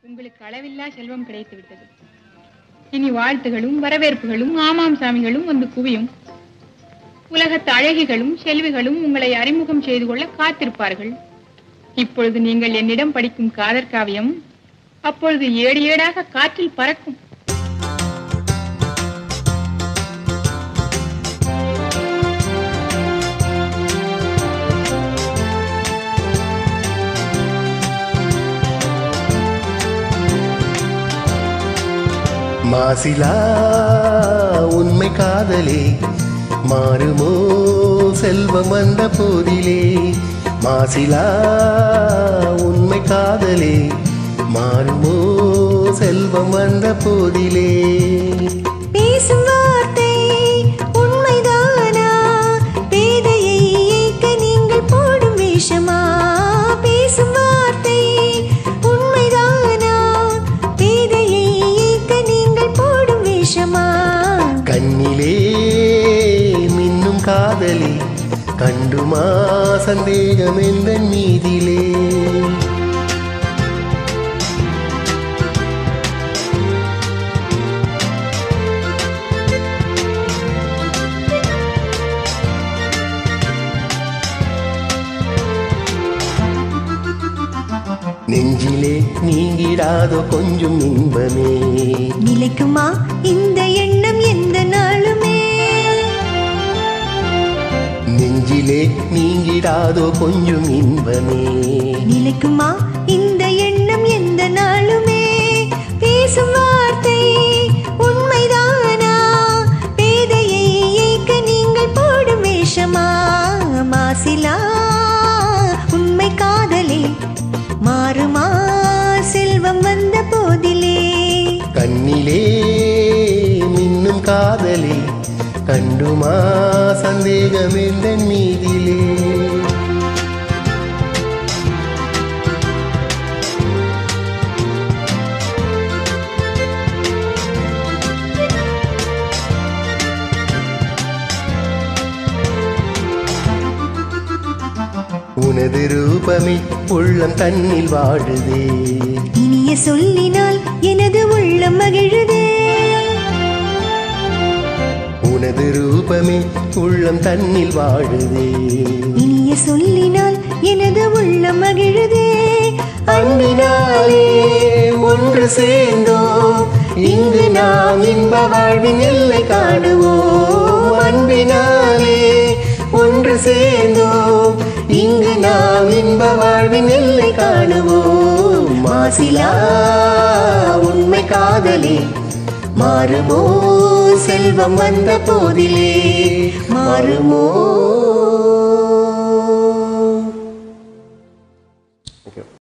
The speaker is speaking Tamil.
உங்களுக்கு அளவில்லா செல்வம் கிடைத்து விட்டது இனி வாழ்த்துகளும் வரவேற்புகளும் ஆமாம் சாமிகளும் வந்து குவியும் உலகத்து அழகிகளும் செல்விகளும் உங்களை அறிமுகம் செய்து கொள்ள காத்திருப்பார்கள் இப்பொழுது நீங்கள் என்னிடம் படிக்கும் காதற் காவியம் அப்பொழுது ஏடு ஏடாக காற்றில் பறக்கும் மாசிலா உண்மை காதலே மாறுமோ செல்வம் வந்த போதிலே மாசிலா உண்மை காதலே மாறுமோ செல்வம் வந்த போதிலே பேசும் வார்த்தை உண்மைதானா பேதையை ஏய்க்க நீங்கள் போடும் வேஷமா பேசும் வார்த்தை உண்மைதானா பேதையை ஏய்க்க நீங்கள் போடும் வேஷமா கண்ணிலே மின்னும் காதலே கண்டுமா சந்தேகம் எந்த மீதிலே நெஞ்சிலே நீங்கிடாதோ கொஞ்சம் இன்பமே நிலைக்குமா இந்த எண்ணம் எந்த நாளுமே நெஞ்சிலே நீங்கிடாதோ கொஞ்சம் இன்பமே நிலைக்குமா இந்த எண்ணம் எந்த நாளுமே பேசும் வார்த்தை உண்மைதானா பேதையை ஏய்க்க நீங்கள் போடும் வேஷமா மாசிலா உண்மை காதலே மாறுமா செல்வம் வந்த போதிலே கண்ணிலே மின்னும் காதலே கண்டுமா சந்தேகம் எந்த மீதிலே உனது ரூபமே உள்ளம் தன்னில் வாழுதே இனிய சொல்லினால் எனது உள்ளம் மகிழுதே உனது ரூபமே உள்ளம் தன்னில் வாழுதே இனிய சொல்லினால் எனது உள்ளம் மகிழுதே அன்பினாலே ஒன்று சேர்ந்தோம் இங்கு நாம் இன்ப வாழ்வின் எல்லை காணுவோம் அன்பினாலே ஒன்று சேர்ந்தோம் இங்கு நாம் இன்ப வாழ்வின் எல்லை காணுவோம் மாசிலா உண்மை காதலே மாறுமோ செல்வம் வந்த போதிலே மாறுமோ